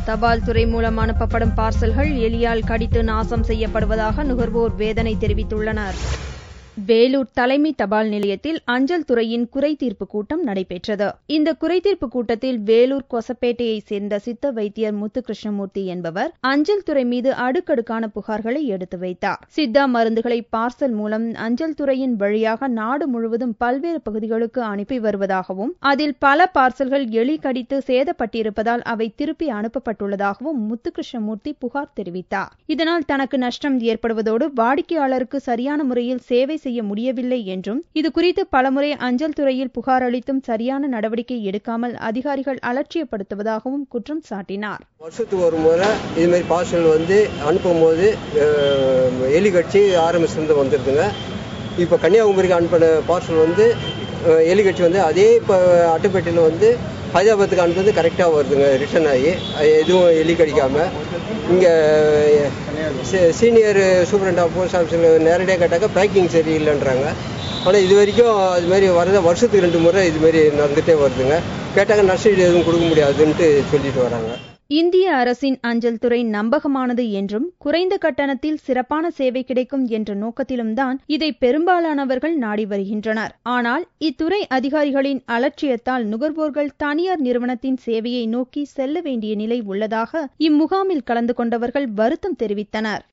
தபால் துறை மூலம் அனுப்பப்படும் பார்சல்கள் எலியால் கடித்து நாசம் செய்யப்படுவதாக நுகர்வோர் வேதனை தெரிவித்துள்ளனர் வேலூர் தலைமை தபால் நிலையத்தில் அஞ்சல் துறையின் குறைதீர்ப்பு கூட்டம் நடைபெற்றது இந்த குறைதீர்ப்பு கூட்டத்தில் வேலூர் கொசப்பேட்டையை சேர்ந்த சித்த வைத்தியர் முத்து கிருஷ்ணமூர்த்தி என்பவர் அஞ்சல் துறை மீது அடுக்கடுக்கான புகார்களை எடுத்து வைத்தார் சித்தா மருந்துகளை பார்சல் மூலம் அஞ்சல் துறையின் வழியாக நாடு முழுவதும் பல்வேறு பகுதிகளுக்கு அனுப்பி வருவதாகவும் அதில் பல பார்சல்கள் எலி கடித்து சேதப்பட்டிருப்பதால் அவை திருப்பி அனுப்பப்பட்டுள்ளதாகவும் முத்து கிருஷ்ணமூர்த்தி புகார் தெரிவித்தார் இதனால் தனக்கு நஷ்டம் ஏற்படுவதோடு வாடிக்கையாளருக்கு சரியான முறையில் சேவை செய்ய முடியவில்லை என்றும் இது குறித்து பலமுறை அஞ்சல் துறையில் புகார் அளித்தும் சரியான நடவடிக்கை எடுக்காமல் அதிகாரிகள் அலட்சியப்படுத்துவதாகவும் குற்றம் சாட்டினார் வருஷத்துக்கு ஒரு முறை இது மாதிரி பார்சல் வந்து அனுப்பும்போது அஹ், எலி கட்சி ஆரம்பிச்சிருந்து வந்துருதுங்க இப்போ கன்னியாகுமரிக்கு அனுப்பின பார்சல் வந்து அஹ், எலி கட்சி வந்து அதே இப்போ அட்டைப்பேட்டையில் வந்து ஹைதராபாத்துக்கு அனுப்புறது கரெக்டாக வருதுங்க ரிட்டர்ன் ஆகி அது எதுவும் எலி கடிக்காமல் இங்கே சீனியர் சூப்பரண்ட் ஆஃப் போஸ்ட் ஆஃபீஸில் நேரடியாக கேட்டாக்க பேக்கிங் சரியில்லைன்றாங்க ஆனால் இது வரைக்கும் அது மாதிரி வரத வருஷத்துக்கு ரெண்டு முறை இது மாதிரி நடந்துகிட்டே வருதுங்க கேட்டாக்க நஷ்டஈடு எதுவும் கொடுக்க முடியாதுன்ட்டு சொல்லிட்டு வராங்க இந்திய அரசின் அஞ்சல் துறை நம்பகமானது என்றும் குறைந்த கட்டணத்தில் சிறப்பான சேவை கிடைக்கும் என்ற நோக்கத்திலும் தான் இதை பெரும்பாலானவர்கள் நாடி வருகின்றனர் ஆனால் இத்துறை அதிகாரிகளின் அலட்சியத்தால் நுகர்வோர்கள் தனியார் நிறுவனத்தின் சேவையை நோக்கி செல்ல வேண்டிய நிலை உள்ளதாக இம்முகாமில் கலந்து கொண்டவர்கள் வருத்தம் தெரிவித்தனர்